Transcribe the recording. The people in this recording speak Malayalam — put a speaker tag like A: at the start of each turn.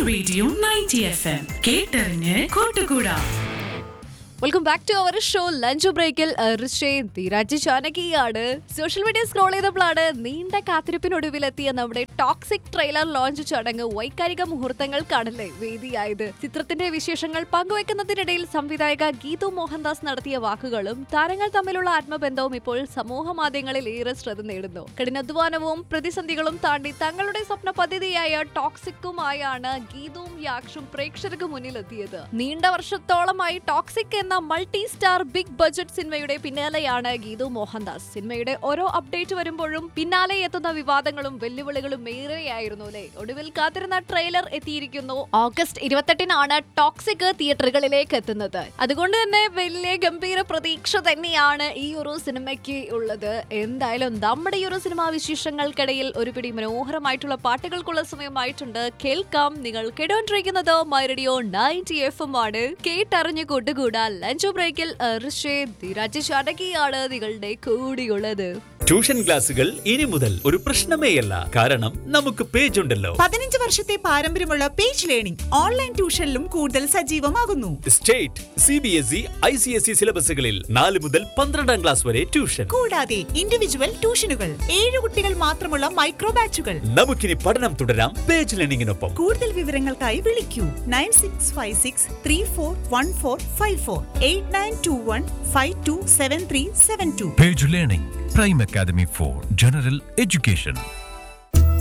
A: റേഡിയോ നയൻറ്റി എഫ് എം കേട്ടറിഞ്ഞ് കൂട്ടുകൂടാ
B: welcome back to our show lunch ബ്രേക്കിൽ ഋഷേൻ ധീരാജ് ചാനകിയാണ് സോഷ്യൽ മീഡിയ സ്ക്രോൾ ചെയ്തപ്പോഴാണ് നീണ്ട കാത്തിരിപ്പിനൊടുവിലെത്തിയ നമ്മുടെ ടോക്സിക് ട്രെയിലർ ലോഞ്ച് ചടങ്ങ് വൈകാരിക മുഹൂർത്തങ്ങൾക്കാണല്ലേ വേദിയായത് ചിത്രത്തിന്റെ വിശേഷങ്ങൾ പങ്കുവെക്കുന്നതിനിടയിൽ സംവിധായക ഗീതു മോഹൻദാസ് നടത്തിയ വാക്കുകളും താരങ്ങൾ തമ്മിലുള്ള ആത്മബന്ധവും ഇപ്പോൾ സമൂഹ മാധ്യമങ്ങളിൽ ഏറെ ശ്രദ്ധ നേടുന്നു കഠിനാധ്വാനവും പ്രതിസന്ധികളും താണ്ടി തങ്ങളുടെ സ്വപ്ന പദ്ധതിയായ ടോക്സിക്കുമായാണ് ഗീതുവും യാക്ഷും പ്രേക്ഷകർക്ക് മുന്നിലെത്തിയത് നീണ്ട വർഷത്തോളമായി ടോക്സിക് എന്ന മൾട്ടി സ്റ്റാർ ബിഗ് ബഡ്ജറ്റ് സിനിമയുടെ പിന്നാലെയാണ് ഗീതു മോഹൻദാസ് സിനിമയുടെ ഓരോ അപ്ഡേറ്റ് വരുമ്പോഴും പിന്നാലെ എത്തുന്ന വിവാദങ്ങളും വെല്ലുവിളികളും ഏറെയായിരുന്നു അല്ലേ ഒടുവിൽ കാത്തിരുന്ന ട്രെയിലർ എത്തിയിരിക്കുന്നു ഓഗസ്റ്റ് ഇരുപത്തെട്ടിനാണ് ടോക്സിക് തിയേറ്ററുകളിലേക്ക് എത്തുന്നത് അതുകൊണ്ട് തന്നെ വലിയ ഗംഭീര പ്രതീക്ഷ തന്നെയാണ് ഈ ഒരു സിനിമയ്ക്ക് ഉള്ളത് എന്തായാലും നമ്മുടെ ഈ ഒരു സിനിമാ വിശേഷങ്ങൾക്കിടയിൽ ഒരു പിടി മനോഹരമായിട്ടുള്ള പാട്ടുകൾക്കുള്ള സമയമായിട്ടുണ്ട് കേൾക്കാം നിങ്ങൾ കേട്ടോണ്ടിരിക്കുന്നത് my radio ninety F M ആണ് കേട്ടറിഞ്ഞു കൂട്ടുകൂടാ ലഞ്ച് ബ്രേക്കിൽ ഋഷേ ധീരാജ് ചാടകിയാണ് നിങ്ങളുടെ കൂടിയുള്ളത്
C: ട്യൂഷൻ ക്ലാസുകൾ ഇനി മുതൽ ഒരു പ്രശ്നമേയല്ല കാരണം നമുക്ക് പേജ് ഉണ്ടല്ലോ
D: പതിനഞ്ച് വർഷത്തെ പാരമ്പര്യമുള്ള പേജ് ലേണിംഗ് ഓൺലൈൻ ട്യൂഷനിലും കൂടുതൽ സജീവമാകുന്നു
C: state C B S E I C S E സിലബസുകളിൽ നാല് മുതൽ പന്ത്രണ്ടാം ക്ലാസ് വരെ ട്യൂഷൻ
D: കൂടാതെ ഇൻഡിവിജ്വൽ ട്യൂഷനുകൾ ഏഴ് കുട്ടികൾ മാത്രമുള്ള മൈക്രോ ബാച്ചുകൾ
C: നമുക്കിനി പഠനം തുടരാം പേജ് ലേണിംഗിനൊപ്പം
D: കൂടുതൽ വിവരങ്ങൾക്കായി വിളിക്കൂ nine six five six three four one four five four eight nine two one five two seven three seven two
E: Page Learning, Prime Academy for General Education.